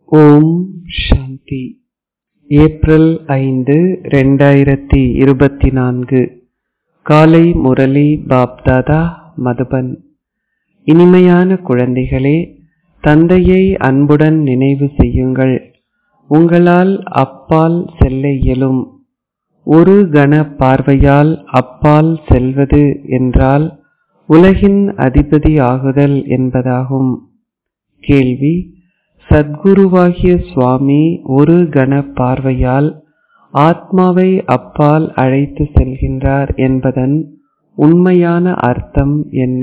ஓம் சாந்தி April ஐந்து ரெண்டாயிரத்தி இருபத்தி நான்கு காலை முரளி பாப்தாதா மதுபன் இனிமையான குழந்தைகளே தந்தையை அன்புடன் நினைவு செய்யுங்கள் உங்களால் அப்பால் செல்ல இயலும் ஒரு கண பார்வையால் அப்பால் செல்வது என்றால் உலகின் அதிபதி ஆகுதல் என்பதாகும் கேள்வி சத்குருவாகிய சுவாமி ஒரு கண பார்வையால் ஆத்மாவை அப்பால் அழைத்து செல்கின்றார் என்பதன் உண்மையான அர்த்தம் என்ன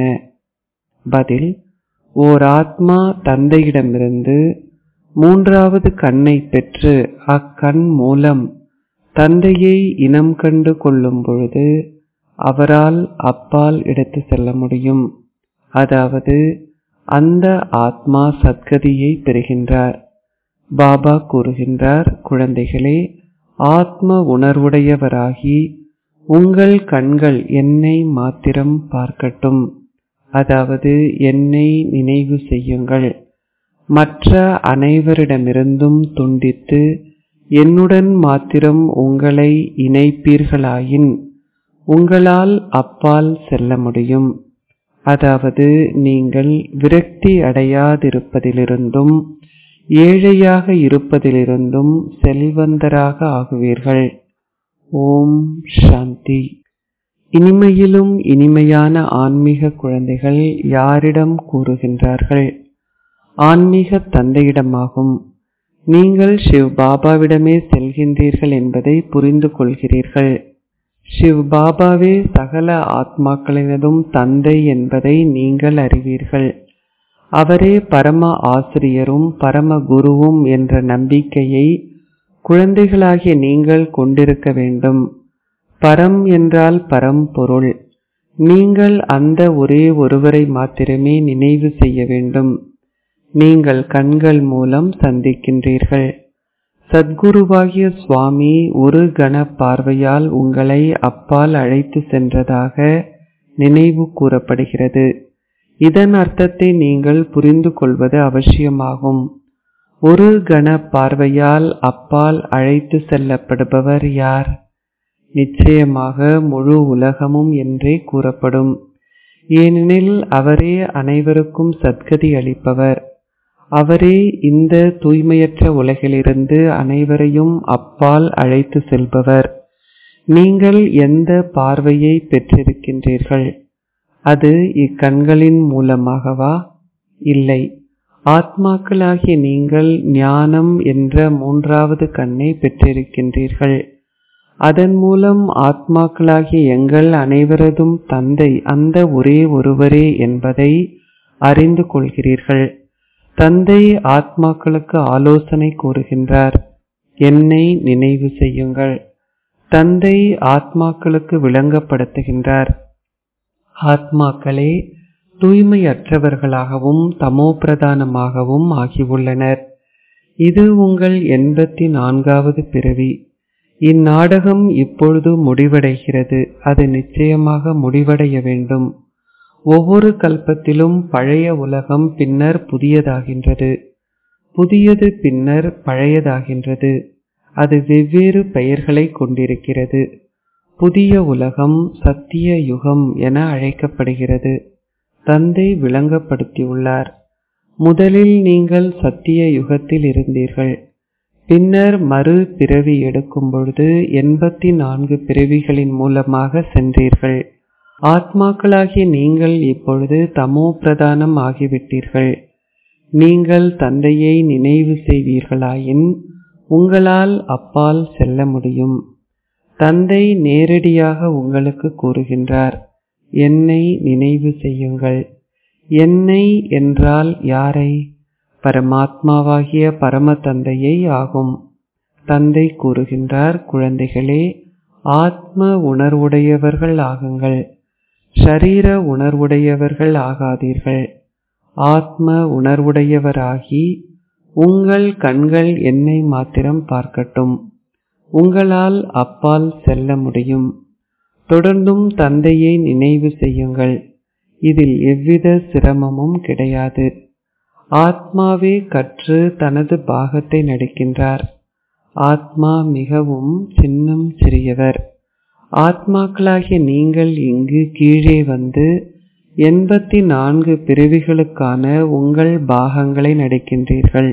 பதில் ஓர் ஆத்மா தந்தையிடமிருந்து மூன்றாவது கண்ணை பெற்று அக்கண் மூலம் தந்தையை இனம் கண்டு கொள்ளும் பொழுது அவரால் அப்பால் எடுத்து செல்ல முடியும் அதாவது அந்த ஆத்மா சத்கதியை பெறுகின்றார் பாபா கூறுகின்றார் குழந்தைகளே ஆத்ம உணர்வுடையவராகி உங்கள் கண்கள் என்னை மாத்திரம் பார்க்கட்டும் அதாவது என்னை நினைவு செய்யுங்கள் மற்ற அனைவரிடமிருந்தும் துண்டித்து என்னுடன் மாத்திரம் உங்களை இணைப்பீர்களாயின் உங்களால் அப்பால் செல்ல முடியும் அதாவது நீங்கள் விரக்தி அடையாதிருப்பதிலிருந்தும் ஏழையாக இருப்பதிலிருந்தும் செல்வந்தராக ஆகுவீர்கள் ஓம் சாந்தி இனிமையிலும் இனிமையான ஆன்மீக குழந்தைகள் யாரிடம் கூறுகின்றார்கள் ஆன்மீக தந்தையிடமாகும் நீங்கள் சிவ் பாபாவிடமே செல்கின்றீர்கள் என்பதை புரிந்து கொள்கிறீர்கள் சிவ் பாபாவே சகல ஆத்மாக்களினதும் தந்தை என்பதை நீங்கள் அறிவீர்கள் அவரே பரம ஆசிரியரும் பரம குருவும் என்ற நம்பிக்கையை குழந்தைகளாகிய நீங்கள் கொண்டிருக்க வேண்டும் பரம் என்றால் பரம்பொருள் நீங்கள் அந்த ஒரே ஒருவரை மாத்திரமே நினைவு செய்ய வேண்டும் நீங்கள் கண்கள் மூலம் சந்திக்கின்றீர்கள் சத்குருவாகிய சுவாமி ஒரு கண பார்வையால் உங்களை அப்பால் அழைத்து சென்றதாக நினைவு கூறப்படுகிறது இதன் அர்த்தத்தை நீங்கள் புரிந்து கொள்வது அவசியமாகும் ஒரு கண பார்வையால் அப்பால் அழைத்து செல்லப்படுபவர் யார் நிச்சயமாக முழு உலகமும் என்றே கூறப்படும் ஏனெனில் அவரே அனைவருக்கும் சத்கதி அளிப்பவர் அவரே இந்த தூய்மையற்ற உலகிலிருந்து அனைவரையும் அப்பால் அழைத்து செல்பவர் நீங்கள் எந்த பார்வையை பெற்றிருக்கின்றீர்கள் அது இக்கண்களின் மூலமாகவா இல்லை ஆத்மாக்களாகிய நீங்கள் ஞானம் என்ற மூன்றாவது கண்ணை பெற்றிருக்கின்றீர்கள் அதன் மூலம் ஆத்மாக்களாகிய எங்கள் அனைவரதும் தந்தை அந்த ஒரே ஒருவரே என்பதை அறிந்து கொள்கிறீர்கள் தந்தை ஆத்மாக்களுக்கு ஆலோசனை கூறுகின்றார் என்னை நினைவு செய்யுங்கள் தந்தை ஆத்மாக்களுக்கு விளங்கப்படுத்துகின்றார் ஆத்மாக்களே தூய்மையற்றவர்களாகவும் தமோ பிரதானமாகவும் ஆகியுள்ளனர் இது உங்கள் எண்பத்தி நான்காவது பிறவி இந்நாடகம் இப்பொழுது முடிவடைகிறது அது நிச்சயமாக முடிவடைய வேண்டும் ஒவ்வொரு கல்பத்திலும் பழைய உலகம் பின்னர் புதியதாகின்றது புதியது பின்னர் பழையதாகின்றது அது வெவ்வேறு பெயர்களை கொண்டிருக்கிறது புதிய உலகம் சத்திய யுகம் என அழைக்கப்படுகிறது தந்தை விளங்கப்படுத்தியுள்ளார் முதலில் நீங்கள் சத்திய யுகத்தில் இருந்தீர்கள் பின்னர் மறு பிறவி எடுக்கும் பொழுது எண்பத்தி நான்கு பிறவிகளின் மூலமாக சென்றீர்கள் ஆத்மாக்களாகிய நீங்கள் இப்பொழுது தமோ பிரதானம் ஆகிவிட்டீர்கள் நீங்கள் தந்தையை நினைவு செய்வீர்களாயின் உங்களால் அப்பால் செல்ல முடியும் தந்தை நேரடியாக உங்களுக்கு கூறுகின்றார் என்னை நினைவு செய்யுங்கள் என்னை என்றால் யாரை பரமாத்மாவாகிய பரம தந்தையை ஆகும் தந்தை கூறுகின்றார் குழந்தைகளே ஆத்ம உணர்வுடையவர்கள் ஆகுங்கள் ஷரீர உணர்வுடையவர்கள் ஆகாதீர்கள் ஆத்ம உணர்வுடையவராகி உங்கள் கண்கள் என்னை மாத்திரம் பார்க்கட்டும் உங்களால் அப்பால் செல்ல முடியும் தொடர்ந்தும் தந்தையை நினைவு செய்யுங்கள் இதில் எவ்வித சிரமமும் கிடையாது ஆத்மாவே கற்று தனது பாகத்தை நடிக்கின்றார் ஆத்மா மிகவும் சின்னம் சிறியவர் ஆத்மாக்களாகிய நீங்கள் இங்கு கீழே வந்து எண்பத்தி நான்கு பிறவிகளுக்கான உங்கள் பாகங்களை நடிக்கின்றீர்கள்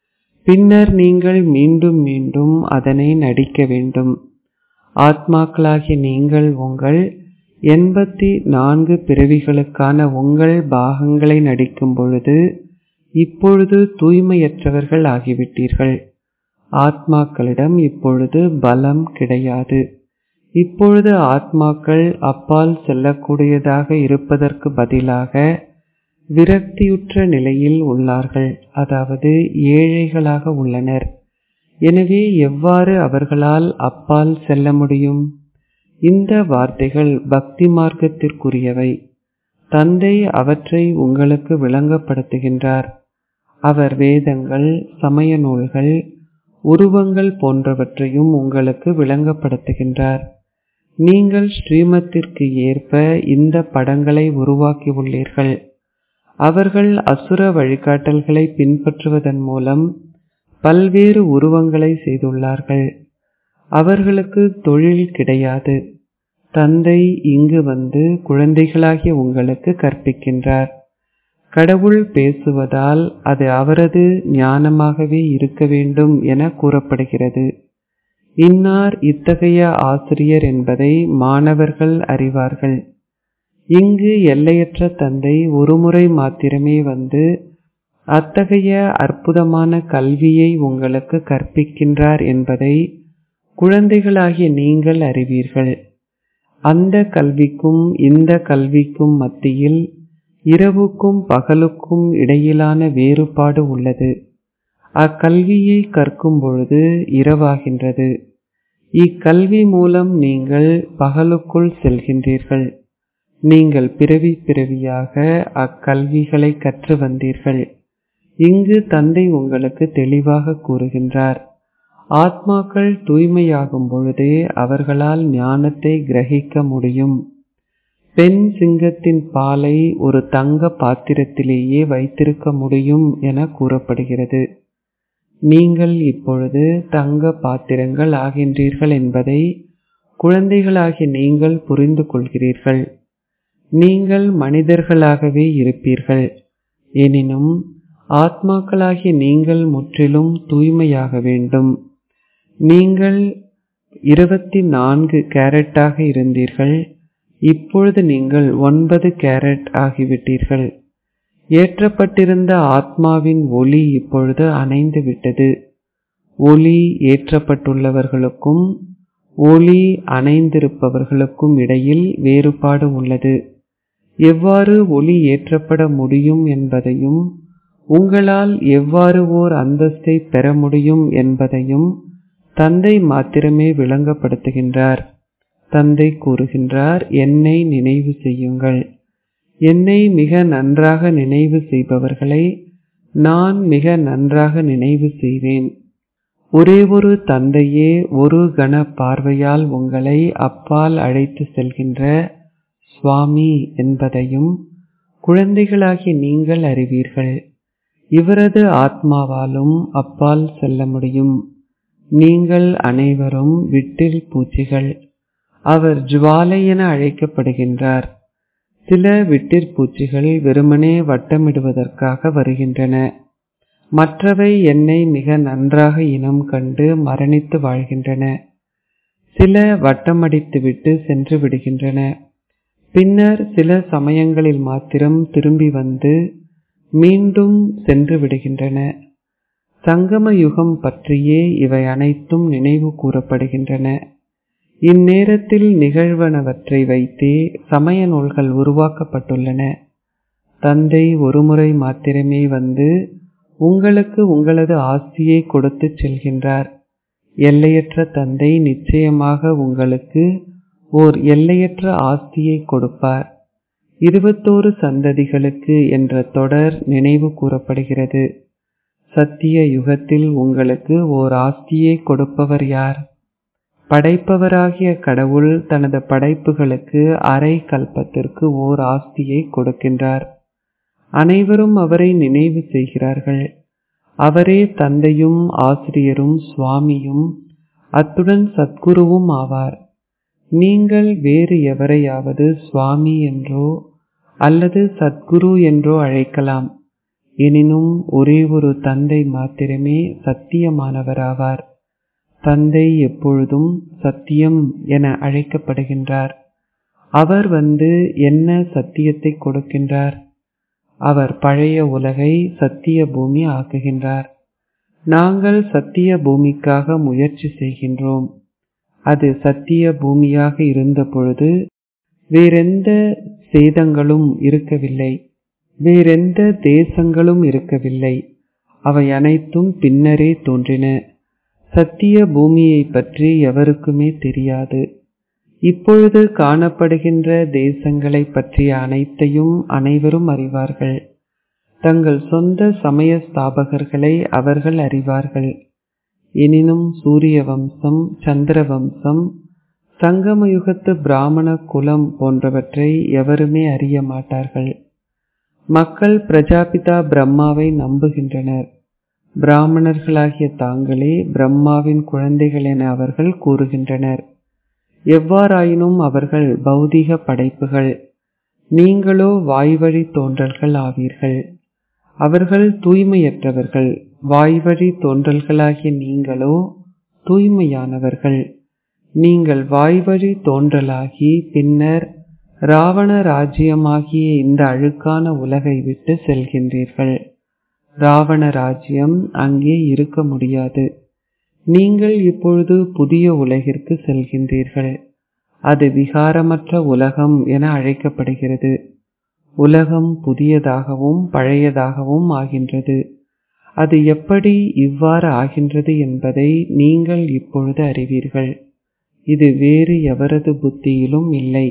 பின்னர் நீங்கள் மீண்டும் மீண்டும் அதனை நடிக்க வேண்டும் ஆத்மாக்களாகிய நீங்கள் உங்கள் எண்பத்தி நான்கு பிறவிகளுக்கான உங்கள் பாகங்களை நடிக்கும் பொழுது இப்பொழுது தூய்மையற்றவர்கள் ஆகிவிட்டீர்கள் ஆத்மாக்களிடம் இப்பொழுது பலம் கிடையாது இப்பொழுது ஆத்மாக்கள் அப்பால் செல்லக்கூடியதாக இருப்பதற்கு பதிலாக விரக்தியுற்ற நிலையில் உள்ளார்கள் அதாவது ஏழைகளாக உள்ளனர் எனவே எவ்வாறு அவர்களால் அப்பால் செல்ல முடியும் இந்த வார்த்தைகள் பக்தி மார்க்கத்திற்குரியவை தந்தை அவற்றை உங்களுக்கு விளங்கப்படுத்துகின்றார் அவர் வேதங்கள் சமய நூல்கள் உருவங்கள் போன்றவற்றையும் உங்களுக்கு விளங்கப்படுத்துகின்றார் நீங்கள் ஸ்ரீமத்திற்கு ஏற்ப இந்த படங்களை உருவாக்கியுள்ளீர்கள் அவர்கள் அசுர வழிகாட்டல்களை பின்பற்றுவதன் மூலம் பல்வேறு உருவங்களை செய்துள்ளார்கள் அவர்களுக்கு தொழில் கிடையாது தந்தை இங்கு வந்து குழந்தைகளாகிய உங்களுக்கு கற்பிக்கின்றார் கடவுள் பேசுவதால் அது அவரது ஞானமாகவே இருக்க வேண்டும் என கூறப்படுகிறது இன்னார் இத்தகைய ஆசிரியர் என்பதை மாணவர்கள் அறிவார்கள் இங்கு எல்லையற்ற தந்தை ஒருமுறை மாத்திரமே வந்து அத்தகைய அற்புதமான கல்வியை உங்களுக்கு கற்பிக்கின்றார் என்பதை குழந்தைகளாகிய நீங்கள் அறிவீர்கள் அந்த கல்விக்கும் இந்த கல்விக்கும் மத்தியில் இரவுக்கும் பகலுக்கும் இடையிலான வேறுபாடு உள்ளது அக்கல்வியை கற்கும் பொழுது இரவாகின்றது இக்கல்வி மூலம் நீங்கள் பகலுக்குள் செல்கின்றீர்கள் நீங்கள் பிறவி பிறவியாக அக்கல்விகளை கற்று வந்தீர்கள் இங்கு தந்தை உங்களுக்கு தெளிவாக கூறுகின்றார் ஆத்மாக்கள் தூய்மையாகும் பொழுதே அவர்களால் ஞானத்தை கிரகிக்க முடியும் பெண் சிங்கத்தின் பாலை ஒரு தங்க பாத்திரத்திலேயே வைத்திருக்க முடியும் என கூறப்படுகிறது நீங்கள் இப்பொழுது தங்க பாத்திரங்கள் ஆகின்றீர்கள் என்பதை குழந்தைகளாகிய நீங்கள் புரிந்து கொள்கிறீர்கள் நீங்கள் மனிதர்களாகவே இருப்பீர்கள் எனினும் ஆத்மாக்களாகிய நீங்கள் முற்றிலும் தூய்மையாக வேண்டும் நீங்கள் இருபத்தி நான்கு கேரட்டாக இருந்தீர்கள் இப்பொழுது நீங்கள் ஒன்பது கேரட் ஆகிவிட்டீர்கள் ஏற்றப்பட்டிருந்த ஆத்மாவின் ஒளி இப்பொழுது அணைந்து விட்டது ஒளி ஏற்றப்பட்டுள்ளவர்களுக்கும் ஒளி அணைந்திருப்பவர்களுக்கும் இடையில் வேறுபாடு உள்ளது எவ்வாறு ஒளி ஏற்றப்பட முடியும் என்பதையும் உங்களால் எவ்வாறு ஓர் அந்தஸ்தை பெற முடியும் என்பதையும் தந்தை மாத்திரமே விளங்கப்படுத்துகின்றார் தந்தை கூறுகின்றார் என்னை நினைவு செய்யுங்கள் என்னை மிக நன்றாக நினைவு செய்பவர்களை நான் மிக நன்றாக நினைவு செய்வேன் ஒரே ஒரு தந்தையே ஒரு கண பார்வையால் உங்களை அப்பால் அழைத்து செல்கின்ற சுவாமி என்பதையும் குழந்தைகளாகி நீங்கள் அறிவீர்கள் இவரது ஆத்மாவாலும் அப்பால் செல்ல முடியும் நீங்கள் அனைவரும் விட்டில் பூச்சிகள் அவர் ஜுவாலை என அழைக்கப்படுகின்றார் சில விட்டிற்பூச்சிகள் வெறுமனே வட்டமிடுவதற்காக வருகின்றன மற்றவை என்னை மிக நன்றாக இனம் கண்டு மரணித்து வாழ்கின்றன சில வட்டமடித்துவிட்டு சென்று விடுகின்றன பின்னர் சில சமயங்களில் மாத்திரம் திரும்பி வந்து மீண்டும் சென்று விடுகின்றன சங்கம யுகம் பற்றியே இவை அனைத்தும் நினைவு கூறப்படுகின்றன இந்நேரத்தில் நிகழ்வனவற்றை வைத்தே சமய நூல்கள் உருவாக்கப்பட்டுள்ளன தந்தை ஒருமுறை மாத்திரமே வந்து உங்களுக்கு உங்களது ஆஸ்தியை கொடுத்து செல்கின்றார் எல்லையற்ற தந்தை நிச்சயமாக உங்களுக்கு ஓர் எல்லையற்ற ஆஸ்தியை கொடுப்பார் இருபத்தோரு சந்ததிகளுக்கு என்ற தொடர் நினைவு கூறப்படுகிறது சத்திய யுகத்தில் உங்களுக்கு ஓர் ஆஸ்தியை கொடுப்பவர் யார் படைப்பவராகிய கடவுள் தனது படைப்புகளுக்கு அரை கல்பத்திற்கு ஓர் ஆஸ்தியை கொடுக்கின்றார் அனைவரும் அவரை நினைவு செய்கிறார்கள் அவரே தந்தையும் ஆசிரியரும் சுவாமியும் அத்துடன் சத்குருவும் ஆவார் நீங்கள் வேறு எவரையாவது சுவாமி என்றோ அல்லது சத்குரு என்றோ அழைக்கலாம் எனினும் ஒரே ஒரு தந்தை மாத்திரமே சத்தியமானவராவார் தந்தை எப்பொழுதும் சத்தியம் என அழைக்கப்படுகின்றார் அவர் வந்து என்ன சத்தியத்தை கொடுக்கின்றார் அவர் பழைய உலகை சத்திய பூமி ஆக்குகின்றார் நாங்கள் சத்திய பூமிக்காக முயற்சி செய்கின்றோம் அது சத்திய பூமியாக இருந்த பொழுது வேறெந்த சேதங்களும் இருக்கவில்லை வேறெந்த தேசங்களும் இருக்கவில்லை அவை அனைத்தும் பின்னரே தோன்றின சத்திய பூமியை பற்றி எவருக்குமே தெரியாது இப்பொழுது காணப்படுகின்ற தேசங்களை பற்றிய அனைத்தையும் அனைவரும் அறிவார்கள் தங்கள் சொந்த சமய ஸ்தாபகர்களை அவர்கள் அறிவார்கள் எனினும் சூரிய வம்சம் சந்திர வம்சம் சங்கமயுகத்து பிராமண குலம் போன்றவற்றை எவருமே அறிய மாட்டார்கள் மக்கள் பிரஜாபிதா பிரம்மாவை நம்புகின்றனர் பிராமணர்களாகிய தாங்களே பிரம்மாவின் குழந்தைகள் என அவர்கள் கூறுகின்றனர் எவ்வாறாயினும் அவர்கள் பௌதிக படைப்புகள் நீங்களோ வாய்வழி தோன்றல்கள் ஆவீர்கள் அவர்கள் தூய்மையற்றவர்கள் வாய்வழி தோன்றல்களாகிய நீங்களோ தூய்மையானவர்கள் நீங்கள் வாய்வழி தோன்றலாகி பின்னர் ராவண ராஜ்யமாகிய இந்த அழுக்கான உலகை விட்டு செல்கின்றீர்கள் ராவண ராஜ்யம் அங்கே இருக்க முடியாது நீங்கள் இப்பொழுது புதிய உலகிற்கு செல்கின்றீர்கள் அது விகாரமற்ற உலகம் என அழைக்கப்படுகிறது உலகம் புதியதாகவும் பழையதாகவும் ஆகின்றது அது எப்படி இவ்வாறு ஆகின்றது என்பதை நீங்கள் இப்பொழுது அறிவீர்கள் இது வேறு எவரது புத்தியிலும் இல்லை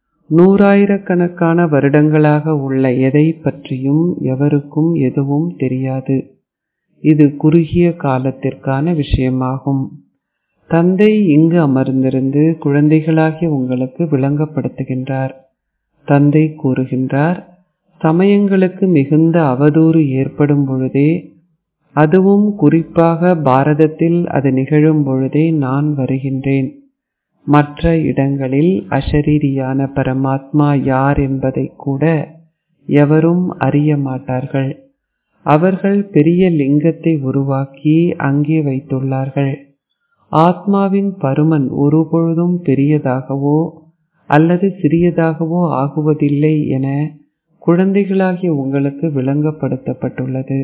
நூறாயிரக்கணக்கான வருடங்களாக உள்ள எதை பற்றியும் எவருக்கும் எதுவும் தெரியாது இது குறுகிய காலத்திற்கான விஷயமாகும் தந்தை இங்கு அமர்ந்திருந்து குழந்தைகளாகிய உங்களுக்கு விளங்கப்படுத்துகின்றார் தந்தை கூறுகின்றார் சமயங்களுக்கு மிகுந்த அவதூறு ஏற்படும் பொழுதே அதுவும் குறிப்பாக பாரதத்தில் அது நிகழும் பொழுதே நான் வருகின்றேன் மற்ற இடங்களில் அஷரீரியான பரமாத்மா யார் என்பதை கூட எவரும் அறிய மாட்டார்கள் அவர்கள் பெரிய லிங்கத்தை உருவாக்கி அங்கே வைத்துள்ளார்கள் ஆத்மாவின் பருமன் ஒருபொழுதும் பெரியதாகவோ அல்லது சிறியதாகவோ ஆகுவதில்லை என குழந்தைகளாகிய உங்களுக்கு விளங்கப்படுத்தப்பட்டுள்ளது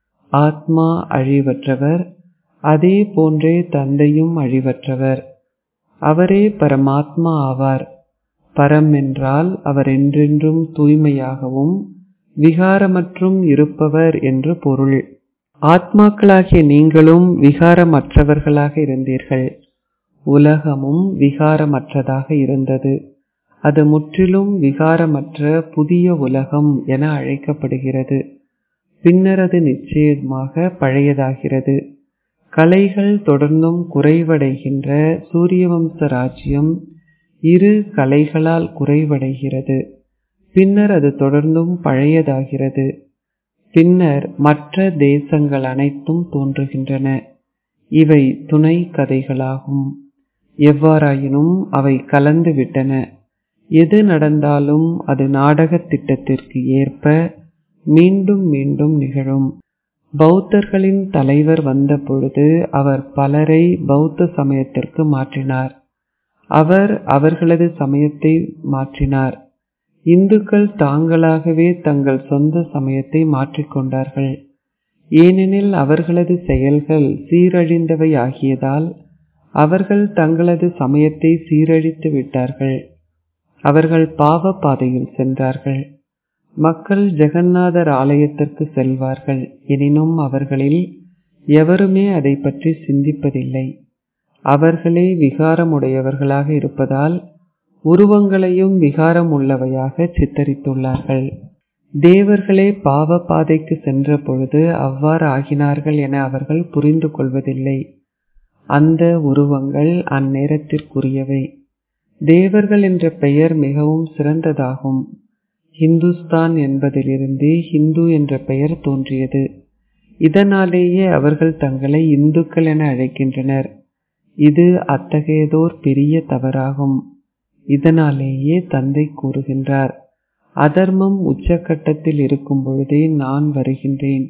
ஆத்மா அழிவற்றவர் அதே போன்றே தந்தையும் அழிவற்றவர் அவரே பரமாத்மா ஆவார் பரம் என்றால் அவர் என்றென்றும் தூய்மையாகவும் விகாரமற்றும் இருப்பவர் என்று பொருள் ஆத்மாக்களாகிய நீங்களும் விகாரமற்றவர்களாக இருந்தீர்கள் உலகமும் விகாரமற்றதாக இருந்தது அது முற்றிலும் விகாரமற்ற புதிய உலகம் என அழைக்கப்படுகிறது பின்னர் அது நிச்சயமாக பழையதாகிறது கலைகள் தொடர்ந்தும் குறைவடைகின்ற சூரியவம்ச ராஜ்யம் இரு கலைகளால் குறைவடைகிறது பின்னர் அது தொடர்ந்தும் பழையதாகிறது பின்னர் மற்ற தேசங்கள் அனைத்தும் தோன்றுகின்றன இவை துணை கதைகளாகும் எவ்வாறாயினும் அவை கலந்து விட்டன எது நடந்தாலும் அது நாடக திட்டத்திற்கு ஏற்ப மீண்டும் மீண்டும் நிகழும் பௌத்தர்களின் தலைவர் வந்த பொழுது அவர் பலரை பௌத்த சமயத்திற்கு மாற்றினார் அவர் அவர்களது சமயத்தை மாற்றினார் இந்துக்கள் தாங்களாகவே தங்கள் சொந்த சமயத்தை மாற்றிக்கொண்டார்கள் ஏனெனில் அவர்களது செயல்கள் சீரழிந்தவை ஆகியதால் அவர்கள் தங்களது சமயத்தை சீரழித்து விட்டார்கள் அவர்கள் பாவ பாதையில் சென்றார்கள் மக்கள் ஜெகநாதர் ஆலயத்திற்கு செல்வார்கள் எனினும் அவர்களில் எவருமே அதை பற்றி சிந்திப்பதில்லை அவர்களே விகாரமுடையவர்களாக இருப்பதால் உருவங்களையும் விகாரம் உள்ளவையாக சித்தரித்துள்ளார்கள் தேவர்களே பாவ பாதைக்கு சென்ற பொழுது அவ்வாறு ஆகினார்கள் என அவர்கள் புரிந்து கொள்வதில்லை அந்த உருவங்கள் அந்நேரத்திற்குரியவை தேவர்கள் என்ற பெயர் மிகவும் சிறந்ததாகும் ஹிந்துஸ்தான் என்பதிலிருந்தே ஹிந்து என்ற பெயர் தோன்றியது இதனாலேயே அவர்கள் தங்களை இந்துக்கள் என அழைக்கின்றனர் இது அத்தகையதோர் பெரிய தவறாகும் இதனாலேயே தந்தை கூறுகின்றார் அதர்மம் உச்சக்கட்டத்தில் இருக்கும் பொழுதே நான் வருகின்றேன்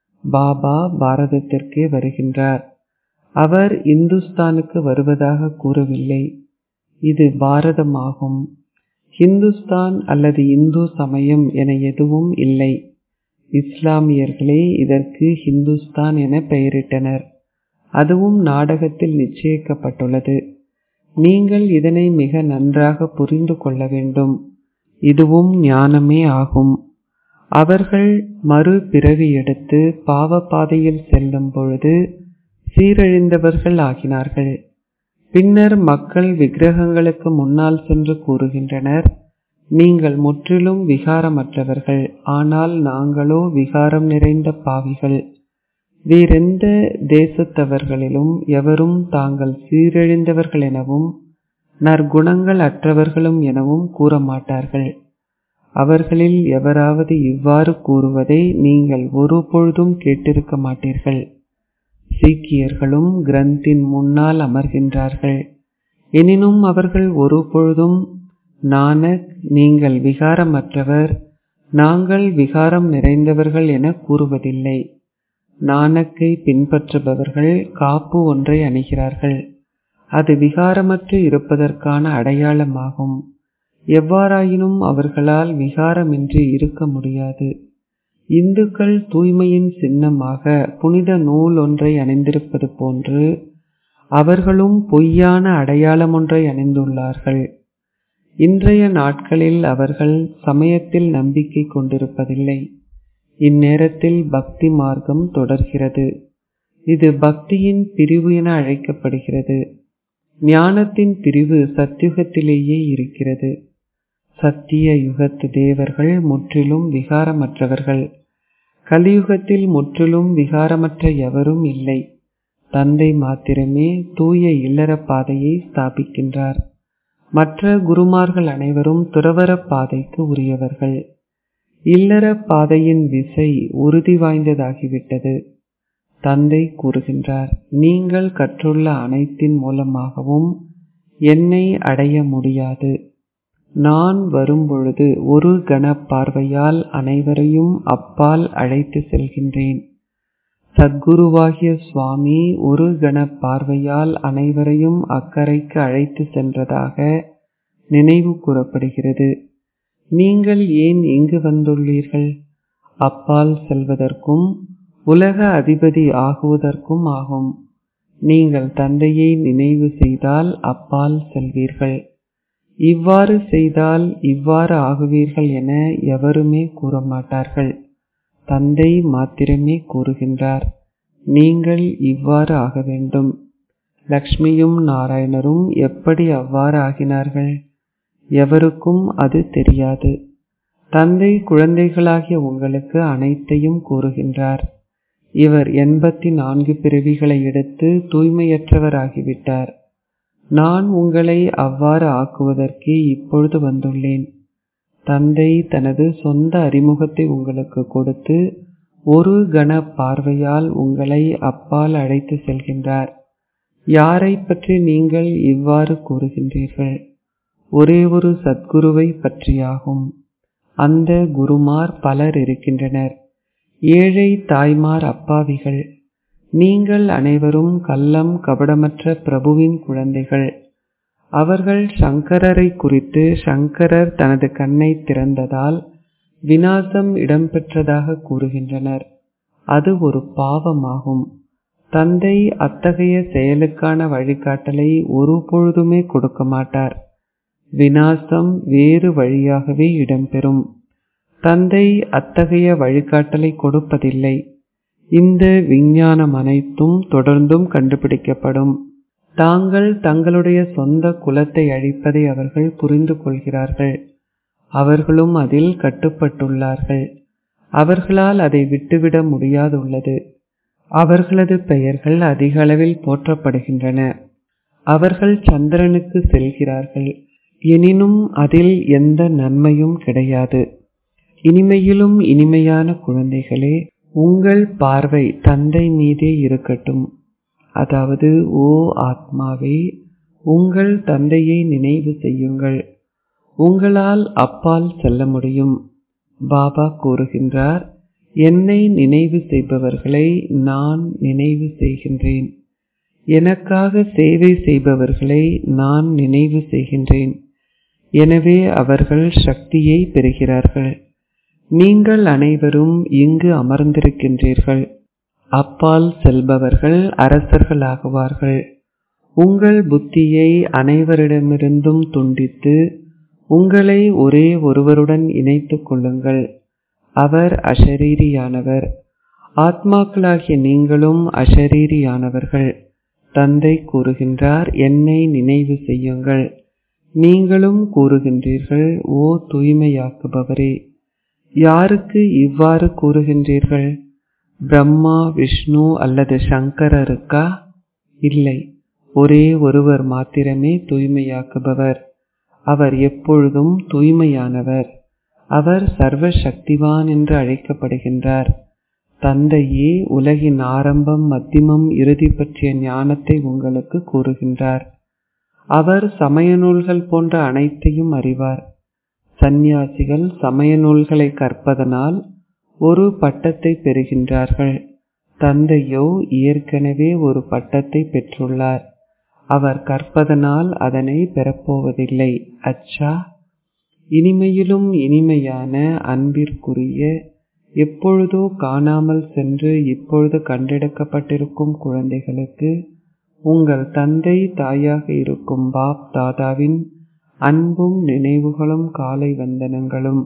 பாபா பாரதத்திற்கே வருகின்றார் அவர் இந்துஸ்தானுக்கு வருவதாக கூறவில்லை இது பாரதமாகும் ஹிந்துஸ்தான் அல்லது இந்து சமயம் என எதுவும் இல்லை இஸ்லாமியர்களே இதற்கு ஹிந்துஸ்தான் என பெயரிட்டனர் அதுவும் நாடகத்தில் நிச்சயிக்கப்பட்டுள்ளது நீங்கள் இதனை மிக நன்றாக புரிந்து கொள்ள வேண்டும் இதுவும் ஞானமே ஆகும் அவர்கள் மறு பிறவி எடுத்து பாவ பாதையில் செல்லும் பொழுது சீரழிந்தவர்கள் ஆகினார்கள் பின்னர் மக்கள் விக்கிரகங்களுக்கு முன்னால் சென்று கூறுகின்றனர் நீங்கள் முற்றிலும் விகாரமற்றவர்கள் ஆனால் நாங்களோ விகாரம் நிறைந்த பாவிகள் வேறெந்த தேசத்தவர்களிலும் எவரும் தாங்கள் சீரழிந்தவர்கள் எனவும் நற்குணங்கள் அற்றவர்களும் எனவும் கூற மாட்டார்கள் அவர்களில் எவராவது இவ்வாறு கூறுவதை நீங்கள் ஒருபொழுதும் கேட்டிருக்க மாட்டீர்கள் சீக்கியர்களும் கிரந்தின் முன்னால் அமர்கின்றார்கள் எனினும் அவர்கள் ஒருபொழுதும் நானக் நீங்கள் விகாரமற்றவர் நாங்கள் விகாரம் நிறைந்தவர்கள் என கூறுவதில்லை நானக்கை பின்பற்றுபவர்கள் காப்பு ஒன்றை அணிகிறார்கள் அது விகாரமற்று இருப்பதற்கான அடையாளமாகும் எவ்வாறாயினும் அவர்களால் விகாரமின்றி இருக்க முடியாது இந்துக்கள் தூய்மையின் சின்னமாக புனித நூல் ஒன்றை அணிந்திருப்பது போன்று அவர்களும் பொய்யான அடையாளம் ஒன்றை அணிந்துள்ளார்கள் இன்றைய நாட்களில் அவர்கள் சமயத்தில் நம்பிக்கை கொண்டிருப்பதில்லை இந்நேரத்தில் பக்தி மார்க்கம் தொடர்கிறது இது பக்தியின் பிரிவு என அழைக்கப்படுகிறது ஞானத்தின் பிரிவு சத்யுகத்திலேயே இருக்கிறது சத்திய யுகத்து தேவர்கள் முற்றிலும் விகாரமற்றவர்கள் கலியுகத்தில் முற்றிலும் விகாரமற்ற எவரும் இல்லை தந்தை மாத்திரமே தூய இல்லற பாதையை ஸ்தாபிக்கின்றார் மற்ற குருமார்கள் அனைவரும் துறவர பாதைக்கு உரியவர்கள் இல்லற பாதையின் விசை உறுதி வாய்ந்ததாகிவிட்டது தந்தை கூறுகின்றார் நீங்கள் கற்றுள்ள அனைத்தின் மூலமாகவும் என்னை அடைய முடியாது நான் வரும்பொழுது ஒரு கண பார்வையால் அனைவரையும் அப்பால் அழைத்து செல்கின்றேன் சத்குருவாகிய சுவாமி ஒரு கண பார்வையால் அனைவரையும் அக்கறைக்கு அழைத்து சென்றதாக நினைவு கூறப்படுகிறது நீங்கள் ஏன் இங்கு வந்துள்ளீர்கள் அப்பால் செல்வதற்கும் உலக அதிபதி ஆகுவதற்கும் ஆகும் நீங்கள் தந்தையை நினைவு செய்தால் அப்பால் செல்வீர்கள் இவ்வாறு செய்தால் இவ்வாறு ஆகுவீர்கள் என எவருமே கூற மாட்டார்கள் தந்தை மாத்திரமே கூறுகின்றார் நீங்கள் இவ்வாறு ஆக வேண்டும் லக்ஷ்மியும் நாராயணரும் எப்படி அவ்வாறு ஆகினார்கள் எவருக்கும் அது தெரியாது தந்தை குழந்தைகளாகிய உங்களுக்கு அனைத்தையும் கூறுகின்றார் இவர் எண்பத்தி நான்கு பிறவிகளை எடுத்து தூய்மையற்றவராகிவிட்டார் நான் உங்களை அவ்வாறு ஆக்குவதற்கே இப்பொழுது வந்துள்ளேன் தந்தை தனது சொந்த அறிமுகத்தை உங்களுக்கு கொடுத்து ஒரு கண பார்வையால் உங்களை அப்பால் அழைத்து செல்கின்றார் யாரை பற்றி நீங்கள் இவ்வாறு கூறுகின்றீர்கள் ஒரே ஒரு சத்குருவை பற்றியாகும் அந்த குருமார் பலர் இருக்கின்றனர் ஏழை தாய்மார் அப்பாவிகள் நீங்கள் அனைவரும் கள்ளம் கபடமற்ற பிரபுவின் குழந்தைகள் அவர்கள் சங்கரரை குறித்து சங்கரர் தனது கண்ணை திறந்ததால் வினாசம் இடம்பெற்றதாக கூறுகின்றனர் அது ஒரு பாவமாகும் தந்தை அத்தகைய செயலுக்கான வழிகாட்டலை ஒரு பொழுதுமே கொடுக்க மாட்டார் வினாசம் வேறு வழியாகவே இடம்பெறும் தந்தை அத்தகைய வழிகாட்டலை கொடுப்பதில்லை இந்த விஞ்ஞானம் அனைத்தும் தொடர்ந்தும் கண்டுபிடிக்கப்படும் தாங்கள் தங்களுடைய சொந்த குலத்தை அழிப்பதை அவர்கள் புரிந்து கொள்கிறார்கள் அவர்களும் அதில் கட்டுப்பட்டுள்ளார்கள் அவர்களால் அதை விட்டுவிட முடியாதுள்ளது அவர்களது பெயர்கள் அதிக அளவில் போற்றப்படுகின்றன அவர்கள் சந்திரனுக்கு செல்கிறார்கள் எனினும் அதில் எந்த நன்மையும் கிடையாது இனிமையிலும் இனிமையான குழந்தைகளே உங்கள் பார்வை தந்தை மீதே இருக்கட்டும் அதாவது ஓ ஆத்மாவே உங்கள் தந்தையை நினைவு செய்யுங்கள் உங்களால் அப்பால் செல்ல முடியும் பாபா கூறுகின்றார் என்னை நினைவு செய்பவர்களை நான் நினைவு செய்கின்றேன் எனக்காக சேவை செய்பவர்களை நான் நினைவு செய்கின்றேன் எனவே அவர்கள் சக்தியை பெறுகிறார்கள் நீங்கள் அனைவரும் இங்கு அமர்ந்திருக்கின்றீர்கள் அப்பால் செல்பவர்கள் அரசர்களாகுவார்கள் உங்கள் புத்தியை அனைவரிடமிருந்தும் துண்டித்து உங்களை ஒரே ஒருவருடன் இணைத்துக் கொள்ளுங்கள் அவர் அஷரீரியானவர் ஆத்மாக்களாகிய நீங்களும் அஷரீரியானவர்கள் தந்தை கூறுகின்றார் என்னை நினைவு செய்யுங்கள் நீங்களும் கூறுகின்றீர்கள் ஓ தூய்மையாக்குபவரே யாருக்கு இவ்வாறு கூறுகின்றீர்கள் பிரம்மா விஷ்ணு அல்லது சங்கரருக்கா இல்லை ஒரே ஒருவர் மாத்திரமே தூய்மையாக்குபவர் அவர் எப்பொழுதும் தூய்மையானவர் அவர் சர்வ சக்திவான் என்று அழைக்கப்படுகின்றார் தந்தையே உலகின் ஆரம்பம் மத்தியமம் இறுதி பற்றிய ஞானத்தை உங்களுக்கு கூறுகின்றார் அவர் சமய நூல்கள் போன்ற அனைத்தையும் அறிவார் சந்நியாசிகள் சமய நூல்களை கற்பதனால் ஒரு பட்டத்தை பெறுகின்றார்கள் தந்தையோ ஏற்கனவே ஒரு பட்டத்தை பெற்றுள்ளார் அவர் கற்பதனால் அதனை பெறப்போவதில்லை அச்சா இனிமையிலும் இனிமையான அன்பிற்குரிய எப்பொழுதோ காணாமல் சென்று இப்பொழுது கண்டெடுக்கப்பட்டிருக்கும் குழந்தைகளுக்கு உங்கள் தந்தை தாயாக இருக்கும் பாப் தாதாவின் அன்பும் நினைவுகளும் காலை வந்தனங்களும்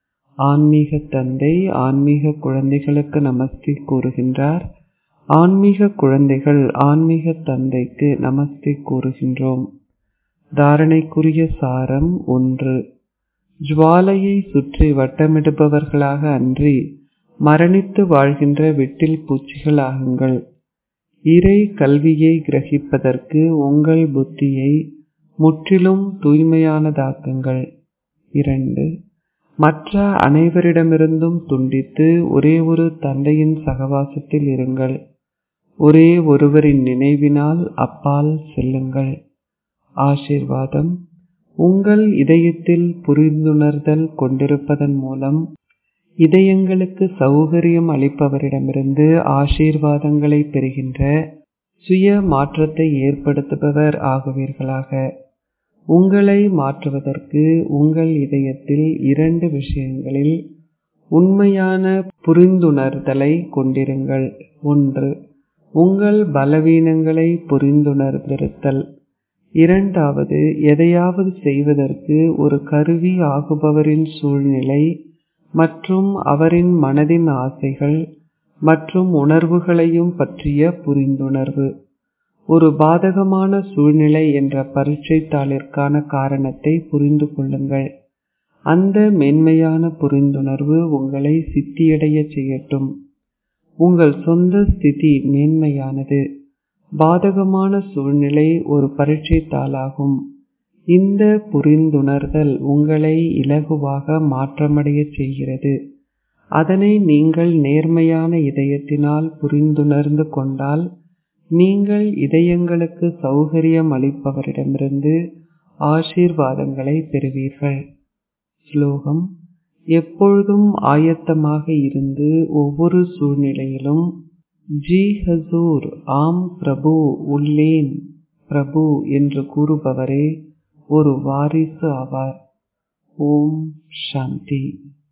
ஆன்மீக தந்தை ஆன்மீக குழந்தைகளுக்கு நமஸ்தே கூறுகின்றார் ஆன்மீக குழந்தைகள் ஆன்மீக தந்தைக்கு நமஸ்தே கூறுகின்றோம் தாரணைக்குரிய சாரம் ஒன்று ஜுவாலையை சுற்றி வட்டமிடுபவர்களாக அன்றி மரணித்து வாழ்கின்ற விட்டில் பூச்சிகள் ஆகுங்கள் இறை கல்வியை கிரகிப்பதற்கு உங்கள் புத்தியை முற்றிலும் தூய்மையானதாக்குங்கள் இரண்டு மற்ற அனைவரிடமிருந்தும் துண்டித்து ஒரே ஒரு தந்தையின் சகவாசத்தில் இருங்கள் ஒரே ஒருவரின் நினைவினால் அப்பால் செல்லுங்கள் ஆசீர்வாதம் உங்கள் இதயத்தில் புரிந்துணர்தல் கொண்டிருப்பதன் மூலம் இதயங்களுக்கு சௌகரியம் அளிப்பவரிடமிருந்து ஆசீர்வாதங்களை பெறுகின்ற சுய மாற்றத்தை ஏற்படுத்துபவர் ஆகுவீர்களாக உங்களை மாற்றுவதற்கு உங்கள் இதயத்தில் இரண்டு விஷயங்களில் உண்மையான புரிந்துணர்தலை கொண்டிருங்கள் ஒன்று உங்கள் பலவீனங்களை புரிந்துணர்ந்திருத்தல் இரண்டாவது எதையாவது செய்வதற்கு ஒரு கருவி ஆகுபவரின் சூழ்நிலை மற்றும் அவரின் மனதின் ஆசைகள் மற்றும் உணர்வுகளையும் பற்றிய புரிந்துணர்வு ஒரு பாதகமான சூழ்நிலை என்ற பரீட்சை தாளிற்கான காரணத்தை புரிந்து கொள்ளுங்கள் அந்த மென்மையான புரிந்துணர்வு உங்களை சித்தியடைய செய்யட்டும் உங்கள் சொந்த ஸ்திதி மேன்மையானது பாதகமான சூழ்நிலை ஒரு பரீட்சை தாளாகும் இந்த புரிந்துணர்தல் உங்களை இலகுவாக மாற்றமடைய செய்கிறது அதனை நீங்கள் நேர்மையான இதயத்தினால் புரிந்துணர்ந்து கொண்டால் நீங்கள் இதயங்களுக்கு சௌகரியம் அளிப்பவரிடமிருந்து ஆசீர்வாதங்களை பெறுவீர்கள் ஸ்லோகம் எப்பொழுதும் ஆயத்தமாக இருந்து ஒவ்வொரு சூழ்நிலையிலும் ஜி ஹசூர் ஆம் பிரபு உள்ளேன் பிரபு என்று கூறுபவரே ஒரு வாரிசு ஆவார் ஓம் சாந்தி